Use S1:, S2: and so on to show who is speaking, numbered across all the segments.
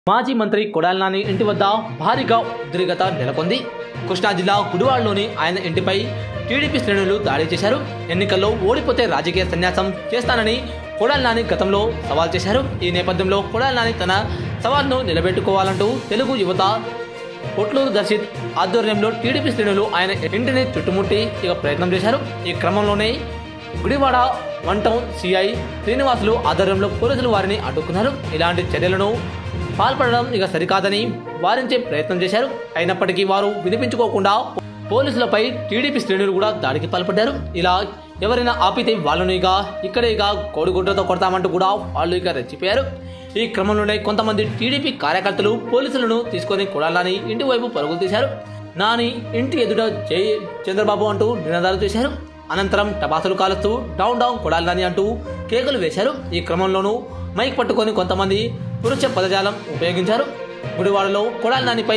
S1: మాజీ మంత్రి కొడాలి నాని ఇంటి వద్ద భారీగా ఉద్రిక్తత నెలకొంది కృష్ణా జిల్లా గుడివాడలోని ఆయన ఇంటిపై టీడీపీ శ్రేణులు దాడి చేశారు ఎన్నికల్లో ఓడిపోతే రాజకీయ సన్యాసం చేస్తానని కొడాలి నాని గతంలో సవాల్ చేశారు ఈ నేపథ్యంలో కొడాలి నాని తన సవాల్ను నిలబెట్టుకోవాలంటూ తెలుగు యువత పొట్లూరు దర్శిత్ ఆధ్వర్యంలో టీడీపీ శ్రేణులు ఆయన ఇంటిని చుట్టుముట్టి ఇక ప్రయత్నం చేశారు ఈ క్రమంలోనే Gudivada one town CI Srinivasulu ఆధ్వర్యంలో పోలీసులు వారిని అడ్డుకున్నారు ఇలాంటి చర్యలను పాల్పడడం ఇక సరికాదని వారించే ప్రయత్నం చేశారు అయినప్పటికీ వారు వినిపించుకోకుండా పోలీసులపై టీడీపీ శ్రేణులు కూడా దాడికి పాల్పడ్డారు ఇలా ఎవరైనా ఆపితే వాళ్ళను ఇక ఇక్కడే ఇక కోడిగుడ్డతో కొడతామంటూ కూడా వాళ్ళు ఇక రెచ్చిపోయారు ఈ క్రమంలోనే కొంతమంది టీడీపీ కార్యకర్తలు పోలీసులను తీసుకొని కొడాలని ఇంటి వైపు పరుగులు తీశారు నాని ఇంటి ఎదుట జై చంద్రబాబు అంటూ నినాదాలు చేశారు అనంతరం టపాసులు కాలుస్తూ డౌన్ డౌన్ కొడాలని అంటూ కేకలు వేశారు ఈ క్రమంలోనూ మైక్ పట్టుకొని కొంతమంది పురుష పదజాలం ఉపయోగించారు గుడివాడలో కొడాలి నానిపై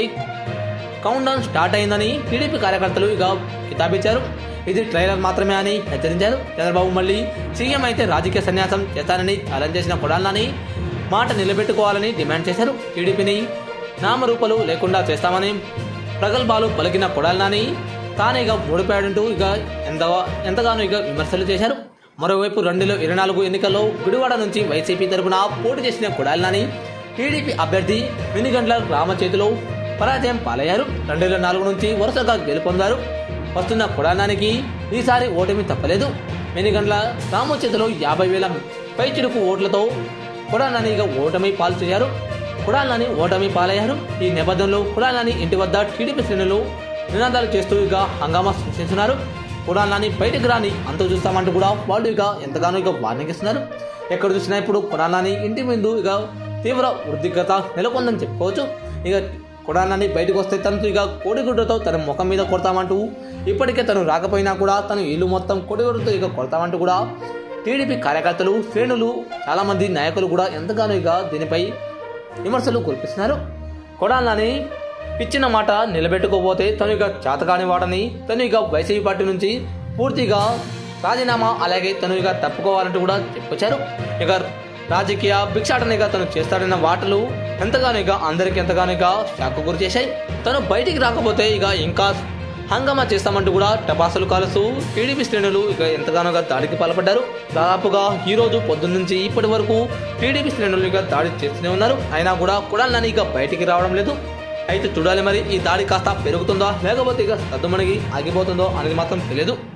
S1: కౌంట్ డౌన్ స్టార్ట్ అయిందని టీడీపీ కార్యకర్తలు ఇక కితాబిచ్చారు ఇది ట్రైలర్ మాత్రమే అని హెచ్చరించారు చంద్రబాబు మళ్ళీ సీఎం అయితే రాజకీయ సన్యాసం చేస్తానని ఛాలెంజ్ చేసిన కొడాలని మాట నిలబెట్టుకోవాలని డిమాండ్ చేశారు టీడీపీని నామరూపాలు లేకుండా చేస్తామని ప్రగల్భాలు పలికిన కొడాలని తానే ఇక ఓడిపోయాడంటూ ఇక ఎంత ఎంతగానో ఇక విమర్శలు చేశారు మరోవైపు రెండు వేల ఇరవై నాలుగు ఎన్నికల్లో గుడివాడ నుంచి వైసీపీ తరపున పోటీ చేసిన కొడాలని టీడీపీ అభ్యర్థి మినిగండ్ల రామ చేతిలో పరాజయం పాలయ్యారు రెండు వేల నాలుగు నుంచి వరుసగా గెలుపొందారు వస్తున్న కొడానానికి ఈసారి ఓటమి తప్పలేదు మినిగండ్ల రామ చేతిలో యాభై వేల పైచిరుకు ఓట్లతో కొడానాని ఇక ఓటమి పాలు చేశారు కుడాలని ఓటమి పాలయ్యారు ఈ నేపథ్యంలో కుడాలని ఇంటి వద్ద టీడీపీ శ్రేణులు నినాదాలు చేస్తూ ఇక హంగామా సృష్టిస్తున్నారు కుడాలని బయటకు రాని అంత చూస్తామంటూ కూడా వాళ్ళు ఇక ఎంతగానో ఇక వార్నింగ్ ఇస్తున్నారు ఎక్కడ చూసినా ఇప్పుడు కుడాలని ఇంటి ముందు ఇక తీవ్ర ఉద్రిక్తత నెలకొందని చెప్పుకోవచ్చు ఇక కుడాలని బయటకు వస్తే తనతో ఇక కోడిగుడ్డతో తన ముఖం మీద కొడతామంటూ ఇప్పటికే తను రాకపోయినా కూడా తను ఇల్లు మొత్తం కోడిగుడ్డతో ఇక కొడతామంటూ కూడా టీడీపీ కార్యకర్తలు శ్రేణులు చాలామంది నాయకులు కూడా ఎంతగానో ఇక దీనిపై విమర్శలు కురిపిస్తున్నారు కొడాలని ఇచ్చిన మాట నిలబెట్టుకోపోతే తను ఇక చేతకాని వాడని తను ఇక వైసీపీ పార్టీ నుంచి పూర్తిగా రాజీనామా అలాగే తను ఇక తప్పుకోవాలంటూ కూడా చెప్పుకొచ్చారు ఇక రాజకీయ భిక్షాటనిగా తను చేస్తాడన్న వాటలు ఎంతగానో ఇక అందరికి ఎంతగానో ఇక షాక్ గురి చేశాయి తను బయటికి రాకపోతే ఇక ఇంకా హంగామా చేస్తామంటూ కూడా టపాసులు కాలుస్తూ టీడీపీ శ్రేణులు ఇక ఎంతగానోగా దాడికి పాల్పడ్డారు దాదాపుగా ఈ రోజు పొద్దున్న నుంచి ఇప్పటి వరకు టీడీపీ శ్రేణులు ఇక దాడి చేస్తూనే ఉన్నారు అయినా కూడా కుడాలని ఇక బయటికి రావడం లేదు అయితే చూడాలి మరి ఈ దాడి కాస్త పెరుగుతుందో లేకపోతే ఇక సద్దుమణిగి ఆగిపోతుందో అనేది మాత్రం తెలియదు